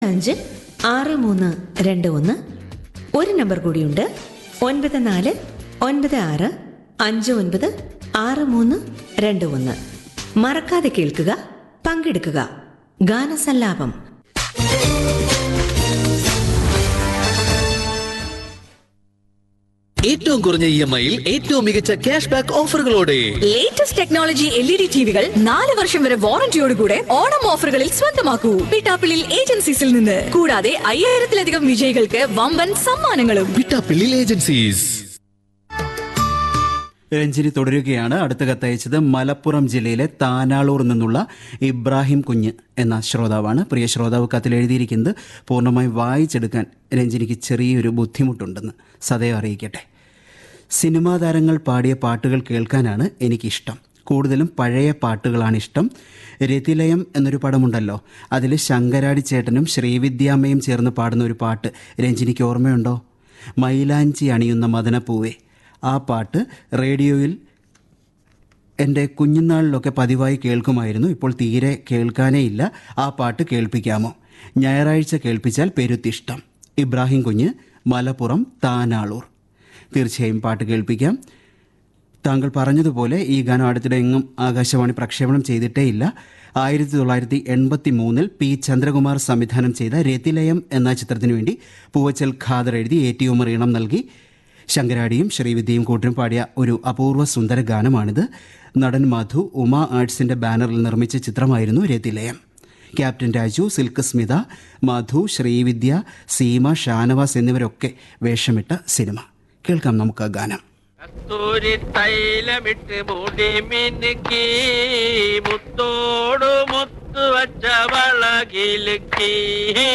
അഞ്ച് ആറ് മൂന്ന് രണ്ട് ഒന്ന് ഒരു നമ്പർ കൂടിയുണ്ട് ഒൻപത് നാല് ഒൻപത് ആറ് അഞ്ച് ഒൻപത് ആറ് മൂന്ന് രണ്ട് ഒന്ന് മറക്കാതെ കേൾക്കുക പങ്കെടുക്കുക ഗാനസല്ലാപം ഏറ്റവും കുറഞ്ഞ ഇ എം ഐയിൽ ഏറ്റവും മികച്ച ക്യാഷ് ബാക്ക് ഓഫറുകളോടെ latest technology L E D ടിവികൾ നാല് വർഷം വരെ വാറന്റിയോടുകൂടെ ഓണം ഓഫറുകളിൽ സ്വന്തമാക്കൂ പിട്ടാപ്പിളിൽ ഏജൻസീസിൽ നിന്ന് കൂടാതെ അയ്യായിരത്തിലധികം വിജയികൾക്ക് വമ്പൻ സമ്മാനങ്ങളും വിട്ടാപ്പിള്ളി ഏജൻസീസ് രഞ്ജിനി തുടരുകയാണ് അടുത്ത കത്തയച്ചത് മലപ്പുറം ജില്ലയിലെ താനാളൂർ നിന്നുള്ള ഇബ്രാഹിം കുഞ്ഞ് എന്ന ശ്രോതാവാണ് പ്രിയ ശ്രോതാവ് കത്തിൽ എഴുതിയിരിക്കുന്നത് പൂർണ്ണമായി വായിച്ചെടുക്കാൻ രഞ്ജിനിക്ക് ചെറിയൊരു ബുദ്ധിമുട്ടുണ്ടെന്ന് സദയം അറിയിക്കട്ടെ സിനിമാ താരങ്ങൾ പാടിയ പാട്ടുകൾ കേൾക്കാനാണ് എനിക്കിഷ്ടം കൂടുതലും പഴയ പാട്ടുകളാണ് ഇഷ്ടം രതിലയം എന്നൊരു പടമുണ്ടല്ലോ അതിൽ ശങ്കരാടി ചേട്ടനും ശ്രീവിദ്യാമ്മയും ചേർന്ന് പാടുന്ന ഒരു പാട്ട് രഞ്ജിനിക്ക് ഓർമ്മയുണ്ടോ മൈലാഞ്ചി അണിയുന്ന മദനപ്പൂവേ ആ പാട്ട് റേഡിയോയിൽ എൻ്റെ കുഞ്ഞുനാളിലൊക്കെ പതിവായി കേൾക്കുമായിരുന്നു ഇപ്പോൾ തീരെ കേൾക്കാനേ ഇല്ല ആ പാട്ട് കേൾപ്പിക്കാമോ ഞായറാഴ്ച കേൾപ്പിച്ചാൽ പെരുത്തിഷ്ടം ഇബ്രാഹിം കുഞ്ഞ് മലപ്പുറം താനാളൂർ തീർച്ചയായും പാട്ട് കേൾപ്പിക്കാം താങ്കൾ പറഞ്ഞതുപോലെ ഈ ഗാനം അടുത്തിടെ എങ്ങും ആകാശവാണി പ്രക്ഷേപണം ചെയ്തിട്ടേ ഇല്ല ആയിരത്തി തൊള്ളായിരത്തി എൺപത്തി മൂന്നിൽ പി ചന്ദ്രകുമാർ സംവിധാനം ചെയ്ത രതിലയം എന്ന ചിത്രത്തിനു വേണ്ടി പൂവച്ചൽ ഖാദർ എഴുതി എ ടി ഉമർ ഈണം നൽകി ശങ്കരാടിയും ശ്രീവിദ്യയും കൂട്ടിനും പാടിയ ഒരു അപൂർവ സുന്ദര ഗാനമാണിത് നടൻ മധു ഉമ ആർട്സിന്റെ ബാനറിൽ നിർമ്മിച്ച ചിത്രമായിരുന്നു രതിലയം ക്യാപ്റ്റൻ രാജു സിൽക്ക് സ്മിത മധു ശ്രീവിദ്യ സീമ ഷാനവാസ് എന്നിവരൊക്കെ വേഷമിട്ട സിനിമ കേൾക്കാം നമുക്ക് ആ ഗാനം കസ്തൂരി തൈലമിട്ട് മുടി മിനുക്കി മുത്തോടു മുത്തു വച്ച വളകിലുക്കി